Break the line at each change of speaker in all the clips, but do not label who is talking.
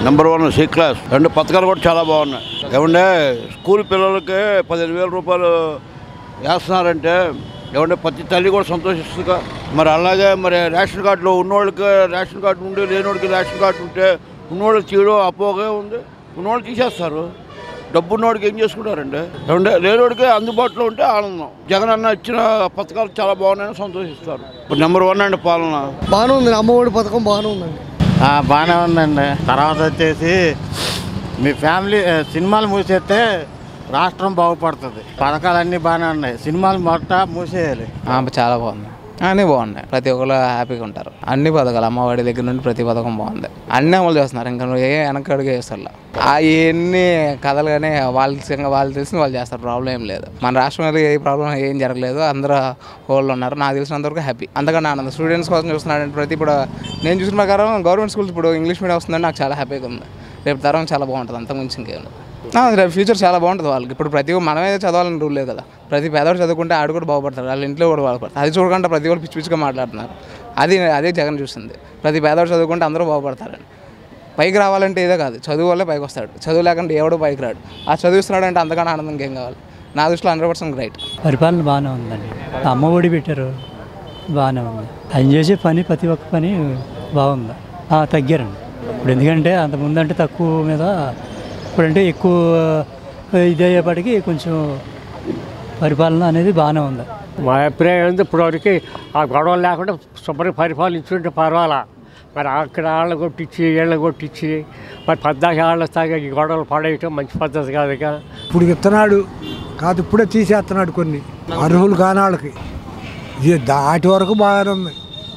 Number one C class రెండు పథకాలు కూడా చాలా బాగున్నాయి ఏమంటే స్కూల్ పిల్లలకి పదిహేను వేల రూపాయలు వేస్తున్నారంటే ఏమంటే ప్రతి తల్లి కూడా సంతోషిస్తుందిగా మరి అలాగే మరి రేషన్ కార్డులో ఉన్నోళ్ళకి రేషన్ కార్డు ఉండి లేనివాడికి రేషన్ కార్డు ఉంటే ఉన్నోళ్ళకి తీయడం అపోగే ఉంది ఉన్నోళ్ళు తీసేస్తారు డబ్బు ఉన్నోడికి ఏం చేసుకుంటారండి ఏమంటే లేనివాడికి అందుబాటులో ఉంటే ఆనందం జగన్ అన్న ఇచ్చిన పథకాలు చాలా బాగున్నాయని సంతోషిస్తారు ఇప్పుడు నెంబర్ వన్ అండి పాలన
బాగానే ఉంది అమ్మఒడి పథకం బాగానే ఉందండి
బాగానే ఉందండి తర్వాత వచ్చేసి మీ ఫ్యామిలీ ఆ, సినిమాలు మూసేస్తే రాష్ట్రం బాగుపడుతుంది పథకాలన్నీ బాగానే ఉన్నాయి సినిమాలు మొట్ట మూసేయాలి
ఆ, చాలా బాగుంది అన్నీ బాగున్నాయి ప్రతి ఒక్కరు హ్యాపీగా ఉంటారు అన్ని పథకాలు అమ్మఒడి దగ్గర నుండి ప్రతి పథకం బాగుంది అన్నీ అమలు చేస్తున్నారు ఇంకా నువ్వు ఏ వెనక అడుగు వేస్తారు ఆ ఎన్ని కథలు కానీ వాళ్ళ సంగ- వాళ్ళు తెలిసిన వాళ్ళు చేస్తారు ప్రాబ్లం ఏం లేదు మన రాష్ట్రంలో ఏ ప్రాబ్లం ఏం జరగలేదు అందరూ వాళ్ళు ఉన్నారు నాకు తెలిసినంత వరకు హ్యాపీ అంతకన్నా ఆనందం స్టూడెంట్స్ కోసం చూస్తున్నాడు ప్రతి ఇప్పుడు నేను చూసిన ప్రకారం గవర్నమెంట్ స్కూల్స్ ఇప్పుడు ఇంగ్లీష్ మీడియం వస్తుందని నాకు చాలా హ్యాపీగా ఉంది రేపు తరం చాలా బాగుంటుంది అంతకు మించి ఇంకేం లేదు. ఆ, రేపు ఫ్యూచర్ చాలా బాగుంటుంది వాళ్ళకి ఇప్పుడు ప్రతి ఒక్క మనమే చదవాలని రూల్ లేదు కదా ప్రతి పేదవాడు చదువుకుంటే ఆడు కూడా బాగుపడతారు వాళ్ళ ఇంట్లో కూడా బాగుపడతారు అది చూడకుండా ప్రతి ఒక్కరు పిచ్చి పిచ్చిగా మాట్లాడుతున్నారు అది అదే జగన్ చూస్తుంది ప్రతి పేదవాడు చదువుకుంటే అందరూ బాగుపడతారని పైకి రావాలంటే ఇదే కాదు చదువు వల్లే పైకి వస్తాడు చదువు లేకుంటే ఎవడో పైకి రాడు ఆ చదివిస్తున్నాడు అంటే అంతకన్నా ఆనందం ఇంకేం కావాలి నా దృష్టిలో హండ్రెడ్ పర్సెంట్ గ్రైట్
పరిపాలన బాగానే ఉందండి అమ్మ ఒడి పెట్టారు బాగానే ఉంది ఆయన చేసే పని ప్రతి ఒక్క పని బాగుంది ఆ, తగ్గారండి ఇప్పుడు ఎందుకంటే అంత ముందంటే తక్కువ మీద ఇప్పుడంటే ఎక్కువ ఇదయ్యేపటికి కొంచెం పరిపాలన అనేది బాగానే ఉంది
మా అభిప్రాయం ఏంది ఇప్పటివరకు ఆ గొడవలు లేకుండా శుభ్రంగా పరిపాలించుంటే పర్వాలా మరి అక్కడ వాళ్ళని కొట్టించి వీళ్ళని కొట్టించి మరి పద్దాకి వాళ్ళ స్థాయిగా ఈ గొడవలు పడేయటం మంచి పద్ధతి కాదు ఇక
ఇప్పుడు ఇస్తున్నాడు కాదు ఇప్పుడే తీసేస్తున్నాడు కొన్ని అర్హులు కాని వాళ్ళకి ఇది దాటి వరకు బాగానే ఉంది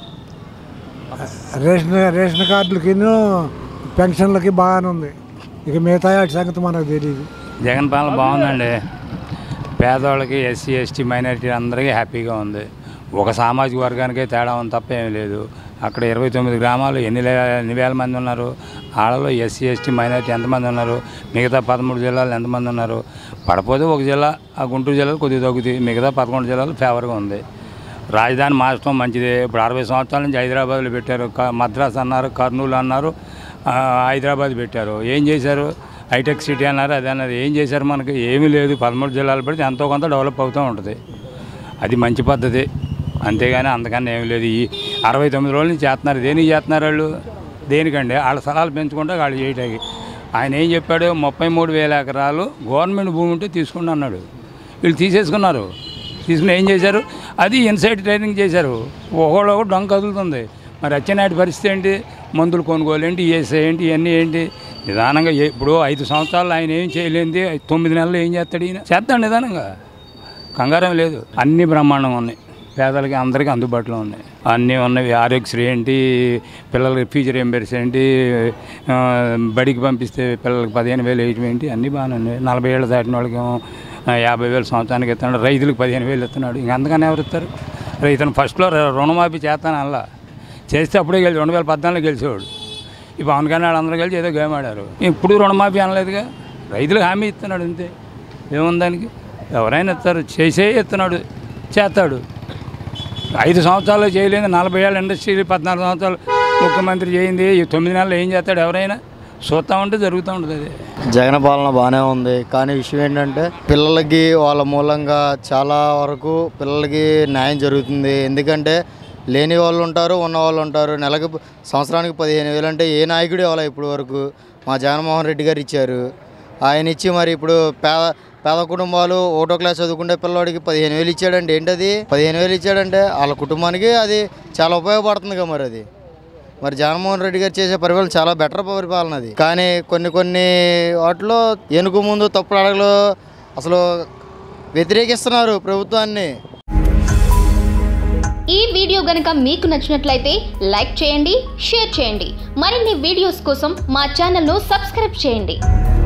రేషన్ రేషన్ కార్డులకి పెన్షన్లకి బాగానే ఉంది ఇక మిగతా వాటి సంగతి మనకు తెలియదు
జగన్ పాలన బాగుందండి పేదవాళ్ళకి ఎస్సీ ఎస్టీ మైనారిటీ అందరికీ హ్యాపీగా ఉంది ఒక సామాజిక వర్గానికే తేడా ఉంది తప్ప ఏమీ లేదు అక్కడ ఇరవై తొమ్మిది గ్రామాలు ఎన్ని లే- ఎన్ని వేల మంది ఉన్నారు వాళ్ళలో ఎస్సీ ఎస్టీ మైనారిటీ ఎంతమంది ఉన్నారు మిగతా పదమూడు జిల్లాలు ఎంతమంది ఉన్నారు పడపోతే ఒక జిల్లా ఆ గుంటూరు జిల్లాలో కొద్దిగా తగ్గుతుంది మిగతా పదకొండు జిల్లాలు ఫేవర్గా ఉంది రాజధాని మార్చడం మంచిదే ఇప్పుడు అరవై సంవత్సరాల నుంచి హైదరాబాద్లో పెట్టారు క- మద్రాస్ అన్నారు కర్నూలు అన్నారు ఆ, హైదరాబాద్ పెట్టారు ఏం చేశారు హైటెక్ సిటీ అన్నారు అది అన్నారు ఏం చేశారు మనకి ఏమీ లేదు పదమూడు జిల్లాలు పెడితే ఎంతో కొంత డెవలప్ అవుతూ ఉంటుంది అది మంచి పద్ధతి అంతేగాని అంతకన్నా ఏమీ లేదు ఈ అరవై తొమ్మిది రోజుల నుంచి చేస్తున్నారు దేనికి చేస్తున్నారు వాళ్ళు దేనికండి వాళ్ళ స్థలాలు పెంచుకుంటే వాళ్ళు చేయటానికి ఆయన ఏం చెప్పాడు ముప్పై మూడు వేల ఎకరాలు గవర్నమెంట్ భూమి ఉంటే తీసుకుని అన్నాడు వీళ్ళు తీసేసుకున్నారు తీసుకుని ఏం చేశారు అది ఇన్సైడ్ ట్రైనింగ్ చేశారు ఒకళ్ళు ఒకటి డొంక కదులుతుంది మరి అచ్చెన్నాటి పరిస్థితి ఏంటి మందులు కొనుగోలు ఏంటి ఈఎస్ఐ ఏంటి ఇవన్నీ ఏంటి నిదానంగా ఏ- ఇప్పుడు ఐదు సంవత్సరాలు ఆయన ఏం చేయలేంది తొమ్మిది నెలలు ఏం చేస్తాడు ఈయన చేస్తాడు నిదానంగా కంగారం లేదు అన్ని బ్రహ్మాండంగా ఉన్నాయి పేదలకి అందరికీ అందుబాటులో ఉన్నాయి అన్నీ ఉన్నవి ఆరోగ్యశ్రీ ఏంటి పిల్లలకి ఫీజర్ ఎంబర్స్ ఏంటి ఆ, బడికి పంపిస్తే పిల్లలకి పదిహేను వేలు వేయటం ఏంటి అన్నీ బాగానే ఉన్నాయి నలభై ఏళ్ళు దాటిన వాళ్ళకి ఏమో, ఆ, యాభై వేలు సంవత్సరానికి ఇస్తున్నాడు రైతులకు పదిహేను వేలు ఇస్తున్నాడు ఇంక అంతకన్నా ఎవరు ఇస్తారు రైతును ఫస్ట్లో రు- రుణమాఫీ చేస్తాను అలా చేస్తే అప్పుడే గెలిచి రెండు వేల పద్నాలుగులో గెలిచేవాడు ఈ పవన్ కళ్యాణ్ అందరూ కలిసి ఏదో గేమ్ ఆడారు ఇప్పుడు రుణమాఫీ అనలేదుగా రైతులకు హామీ ఇస్తున్నాడు అంతే ఏముంది దానికి ఎవరైనా ఇస్తారు చేసే ఇస్తున్నాడు చేస్తాడు ఐదు సంవత్సరాలు చేయలేదు నలభై ఏళ్ళ ఇండస్ట్రీ పద్నాలుగు సంవత్సరాలు ముఖ్యమంత్రి చేయింది ఈ తొమ్మిది నెలలు ఏం చేస్తాడు ఎవరైనా చూస్తూ ఉంటే జరుగుతూ ఉంటుంది అది
జగన్ పాలన బాగానే ఉంది కానీ విషయం ఏంటంటే పిల్లలకి వాళ్ళ మూలంగా చాలా వరకు పిల్లలకి న్యాయం జరుగుతుంది ఎందుకంటే లేని వాళ్ళు ఉంటారు ఉన్న వాళ్ళు ఉంటారు నెలకు సంవత్సరానికి పదిహేను వేలు అంటే ఏ నాయకుడు ఇవ్వాలి ఇప్పుడు వరకు మా జగన్మోహన్ రెడ్డి గారు ఇచ్చారు ఆయన ఇచ్చి మరి ఇప్పుడు పేద పేద కుటుంబాలు ఒకటో క్లాస్ చదువుకుంటే పిల్లవాడికి పదిహేను వేలు ఇచ్చాడంటే ఏంటది పదిహేను వేలు ఇచ్చాడంటే వాళ్ళ కుటుంబానికి అది చాలా ఉపయోగపడుతుంది కదా మరి అది మరి జగన్మోహన్ రెడ్డి గారు చేసే పరిపాలన చాలా బెటర్ పరిపాలన అది కానీ కొన్ని కొన్ని వాటిలో ఎనుకు ముందు తప్పుడు అడగలు అసలు వ్యతిరేకిస్తున్నారు ప్రభుత్వాన్ని
ఈ వీడియో గనుక మీకు నచ్చినట్లయితే లైక్ చేయండి షేర్ చేయండి మరిన్ని వీడియోస్ కోసం మా ఛానల్ను సబ్స్క్రైబ్ చేయండి